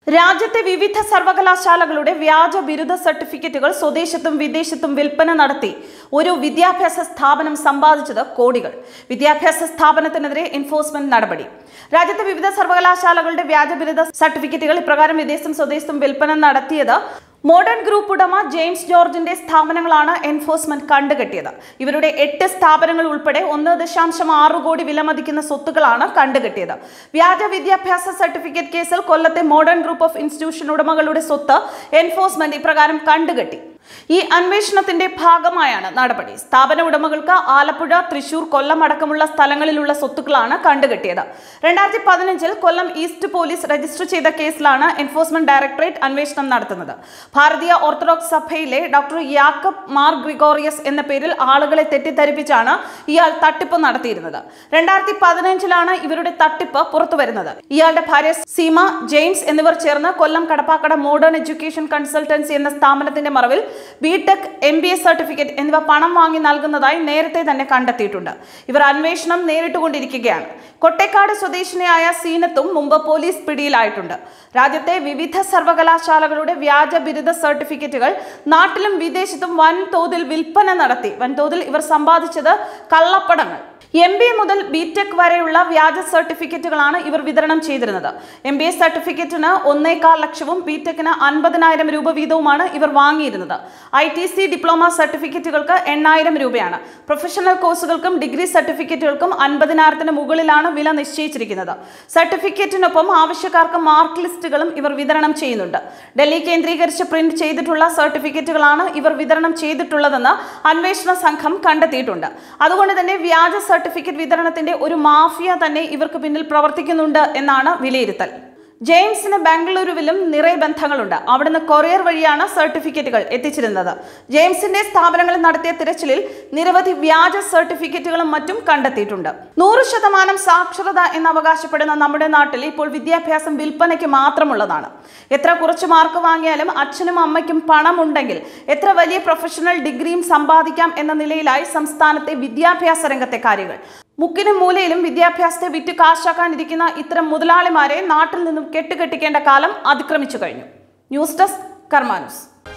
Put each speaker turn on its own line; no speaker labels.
രാജ്യത്തെ വിവിധ സർവകലാശാലകളുടെ വ്യാജ ബിരുദ സർട്ടിഫിക്കറ്റുകൾ സ്വദേശത്തും വിദേശത്തും വിൽപ്പന നടത്തി ഒരു വിദ്യാഭ്യാസ സ്ഥാപനം സമ്പാദിച്ചത് കോടികൾ വിദ്യാഭ്യാസ സ്ഥാപനത്തിനെതിരെ എൻഫോഴ്സ്മെന്റ് നടപടി രാജ്യത്തെ വിവിധ സർവകലാശാലകളുടെ വ്യാജ ബിരുദ സർട്ടിഫിക്കറ്റുകൾ ഇപ്രകാരം വിദേശത്തും സ്വദേശത്തും വിൽപ്പന നടത്തിയത് മോഡേൺ ഗ്രൂപ്പ് ഉടമ ജെയിംസ് ജോർജിന്റെ സ്ഥാപനങ്ങളാണ് എൻഫോഴ്സ്മെന്റ് കണ്ടുകെട്ടിയത് ഇവരുടെ എട്ട് സ്ഥാപനങ്ങൾ ഉൾപ്പെടെ ഒന്ന് ദശാംശം ആറ് കോടി വിലമതിക്കുന്ന സ്വത്തുക്കളാണ് കണ്ടുകെട്ടിയത് വ്യാജ വിദ്യാഭ്യാസ സർട്ടിഫിക്കറ്റ് കേസിൽ കൊല്ലത്തെ മോഡേൺ ഗ്രൂപ്പ് ഓഫ് ഇൻസ്റ്റിറ്റ്യൂഷൻ ഉടമകളുടെ സ്വത്ത് എൻഫോഴ്സ്മെന്റ് ഇപ്രകാരം കണ്ടുകെട്ടി ഈ അന്വേഷണത്തിന്റെ ഭാഗമായാണ് നടപടി സ്ഥാപന ഉടമകൾക്ക് ആലപ്പുഴ തൃശൂർ കൊല്ലം അടക്കമുള്ള സ്ഥലങ്ങളിലുള്ള സ്വത്തുക്കളാണ് കണ്ടുകെട്ടിയത് രണ്ടായിരത്തി പതിനഞ്ചിൽ കൊല്ലം ഈസ്റ്റ് പോലീസ് രജിസ്റ്റർ ചെയ്ത കേസിലാണ് എൻഫോഴ്സ്മെന്റ് ഡയറക്ടറേറ്റ് അന്വേഷണം നടത്തുന്നത് ഭാരതീയ ഓർത്തഡോക്സ് സഭയിലെ ഡോക്ടർ യാക്കബ് മാർ ഗ്രിഗോറിയസ് എന്ന പേരിൽ ആളുകളെ തെറ്റിദ്ധരിപ്പിച്ചാണ് ഇയാൾ തട്ടിപ്പ് നടത്തിയിരുന്നത് രണ്ടായിരത്തി പതിനഞ്ചിലാണ് ഇവരുടെ തട്ടിപ്പ് പുറത്തു വരുന്നത് ഇയാളുടെ ഭാര്യ സീമ ജെയിംസ് എന്നിവർ ചേർന്ന് Kollam Kadappakada modern education consultancy എന്ന സ്ഥാപനത്തിന്റെ മറവിൽ BTech M B A certificate എന്നിവ പണം വാങ്ങി നൽകുന്നതായി നേരത്തെ തന്നെ കണ്ടെത്തിയിട്ടുണ്ട് ഇവർ അന്വേഷണം നേരിട്ടുകൊണ്ടിരിക്കുകയാണ് കൊട്ടേക്കാട് സ്വദേശിനിയായ സീനത്തും മുമ്പ് പോലീസ് പിടിയിലായിട്ടുണ്ട് രാജ്യത്തെ വിവിധ സർവകലാശാലകളുടെ വ്യാജ ബിരുദ സർട്ടിഫിക്കറ്റുകൾ നാട്ടിലും വിദേശത്തും വൻതോതിൽ വിൽപ്പന നടത്തി വൻതോതിൽ ഇവർ സമ്പാദിച്ചത് കള്ളപ്പടങ്ങൾ എം ബി എ മുതൽ ബി ടെക് വരെയുള്ള വ്യാജ സർട്ടിഫിക്കറ്റുകളാണ് ഇവർ വിതരണം ചെയ്തിരുന്നത് എം ബി എ സർട്ടിഫിക്കറ്റിന് ഒന്നേകാൽ ലക്ഷവും ബി ടെക്കിന് അൻപതിനായിരം രൂപ വീതവുമാണ് ഇവർ വാങ്ങിയിരുന്നത് ഐ ടി സി ഡിപ്ലോമ സർട്ടിഫിക്കറ്റുകൾക്ക് എണ്ണായിരം രൂപയാണ് പ്രൊഫഷണൽ കോഴ്സുകൾക്കും ഡിഗ്രി സർട്ടിഫിക്കറ്റുകൾക്കും അൻപതിനായിരത്തിന് മുകളിലാണ് വില നിശ്ചയിച്ചിരിക്കുന്നത് സർട്ടിഫിക്കറ്റിനൊപ്പം ആവശ്യക്കാർക്ക് മാർക്ക് ലിസ്റ്റുകളും ഇവർ വിതരണം ചെയ്യുന്നുണ്ട് ഡൽഹി കേന്ദ്രീകരിച്ച് പ്രിന്റ് ചെയ്തിട്ടുള്ള സർട്ടിഫിക്കറ്റുകളാണ് ഇവർ വിതരണം ചെയ്തിട്ടുള്ളതെന്ന് അന്വേഷണ സംഘം കണ്ടെത്തിയിട്ടുണ്ട് അതുകൊണ്ട് തന്നെ വ്യാജ സർട്ടിഫിക്കറ്റ് വിതരണത്തിന്റെ ഒരു മാഫിയ തന്നെ ഇവർക്ക് പിന്നിൽ പ്രവർത്തിക്കുന്നുണ്ട് എന്നാണ് വിലയിരുത്തൽ ജെയിംസിന് ബാംഗ്ലൂരുവിലും നിറയെ ബന്ധങ്ങളുണ്ട് അവിടുന്ന് കൊറിയർ വഴിയാണ് സർട്ടിഫിക്കറ്റുകൾ എത്തിച്ചിരുന്നത് ജെയിംസിന്റെ സ്ഥാപനങ്ങളിൽ നടത്തിയ തിരച്ചിലിൽ നിരവധി വ്യാജ സർട്ടിഫിക്കറ്റുകളും മറ്റും കണ്ടെത്തിയിട്ടുണ്ട് നൂറ് ശതമാനം സാക്ഷരത എന്ന് അവകാശപ്പെടുന്ന നമ്മുടെ നാട്ടിൽ ഇപ്പോൾ വിദ്യാഭ്യാസം വിൽപ്പനയ്ക്ക് മാത്രമുള്ളതാണ് എത്ര കുറച്ച് മാർക്ക് വാങ്ങിയാലും അച്ഛനും അമ്മയ്ക്കും പണമുണ്ടെങ്കിൽ എത്ര വലിയ പ്രൊഫഷണൽ ഡിഗ്രിയും സമ്പാദിക്കാം എന്ന നിലയിലായി സംസ്ഥാനത്തെ വിദ്യാഭ്യാസ രംഗത്തെ കാര്യങ്ങൾ മുക്കിനും മൂലയിലും വിദ്യാഭ്യാസത്തെ വിറ്റ് കാശാക്കാനിരിക്കുന്ന ഇത്തരം മുതലാളിമാരെ നാട്ടിൽ നിന്നും കെട്ടുകെട്ടിക്കേണ്ട കാലം അതിക്രമിച്ചു കഴിഞ്ഞു ന്യൂസ് ഡെസ്ക് കർമാനുസ്